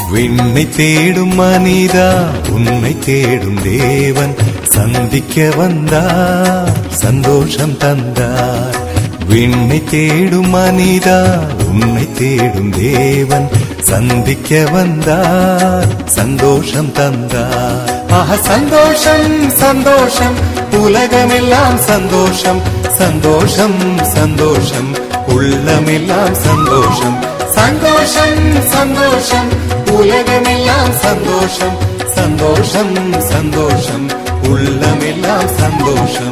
விண்ணை தேடும் மனிதா உன்னை தேடும் தேவன் சந்திக்க வந்தார் சந்தோஷம் தந்தார் விண்ணை தேடும் மனிதா உன்னை தேடும் தேவன் சந்திக்க வந்தார் சந்தோஷம் தந்தார் ஆஹா சந்தோஷம் சந்தோஷம் உலகமெல்லாம் சந்தோஷம் சந்தோஷம் சந்தோஷம் உள்ளமெல்லாம் சந்தோஷம் சந்தோஷம் சந்தோஷம் உலகமெல்லாம் சந்தோஷம் சந்தோஷம் சந்தோஷம் உள்ளமெல்லாம் சந்தோஷம்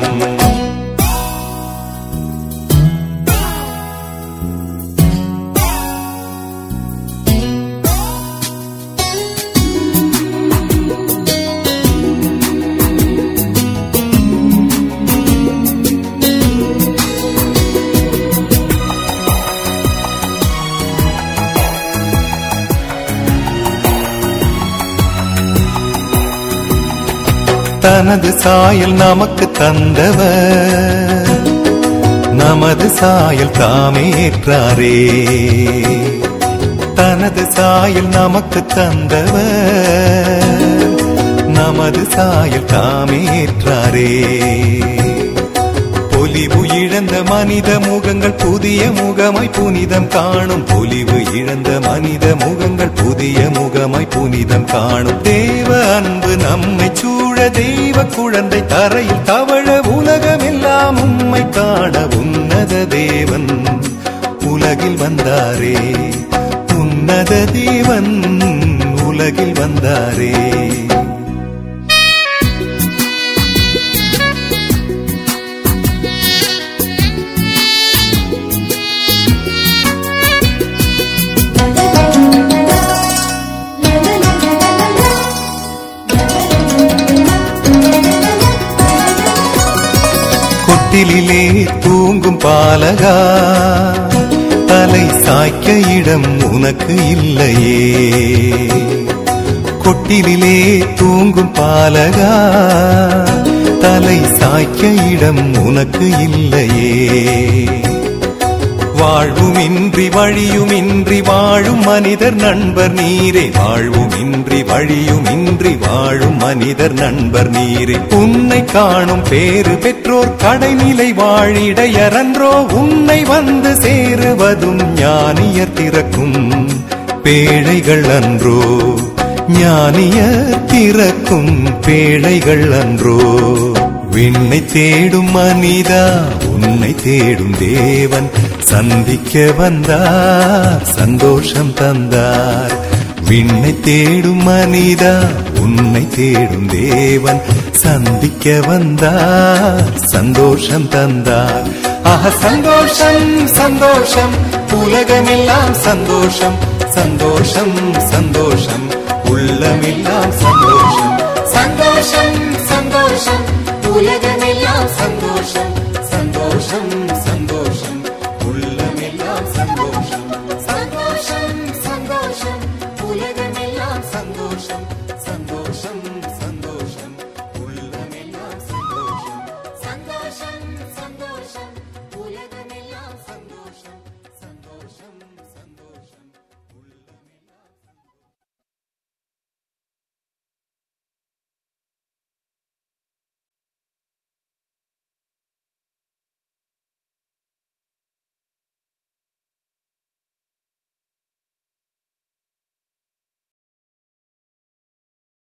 தனது சாயல் நமக்கு தந்தவர் நமது சாயல் தாமேற்றாரே தனது சாயல் நமக்கு தந்தவர் நமது சாயல் தாமேற்றாரே பொலிவு இழந்த மனித முகங்கள் புதிய முகமாய் புனிதம் காணும் பொலிவு இழந்த மனித முகங்கள் புதிய முகமாய் புனிதம் காணும் தேவ அன்பு நம்மை சூழ தெய்வ குழந்தை தரையில் தவழ உலகமெல்லாம் உம்மை காண உன்னத தேவன் உலகில் வந்தாரே உன்னத தேவன் உலகில் வந்தாரே கொட்டிலே தூங்கும் பாலகா தலை சாய்க்க இடம் உனக்கு இல்லையே கொட்டிலே தூங்கும் பாலகா தலை சாய்க்க இடம் உனக்கு இல்லையே வாழ்வுமின்றி வழியுமின்றி வாழும் மனிதர் நண்பர் நீரே வாழ்வுமின்றி வழியுமின்றி வாழும் மனிதர் நண்பர் நீரே உன்னை காணும் பேறு பெற்றோர் கடைநிலை வாழிடையரன்றோ உன்னை வந்து சேருவதும் ஞானியர் திறக்கும் பேழைகள் அன்றோ ஞானியர் திறக்கும் பேழைகள் அன்றோ விண்ணை தேடும் மனிதா உன்னை தேடும் தேவன் சந்திக்க வந்தார் சந்தோஷம் தந்தார் விண்ணை தேடும் மனிதா உன்னை தேடும் தேவன் சந்திக்க வந்தார் சந்தோஷம் தந்தார் ஆஹா சந்தோஷம் சந்தோஷம் உலகமெல்லாம் சந்தோஷம் சந்தோஷம் சந்தோஷம் உள்ளமெல்லாம் சந்தோஷம் சந்தோஷம் சந்தோஷம் உலகமெல்லாம் சந்தோஷம் சந்தோஷம் சந்தோஷம்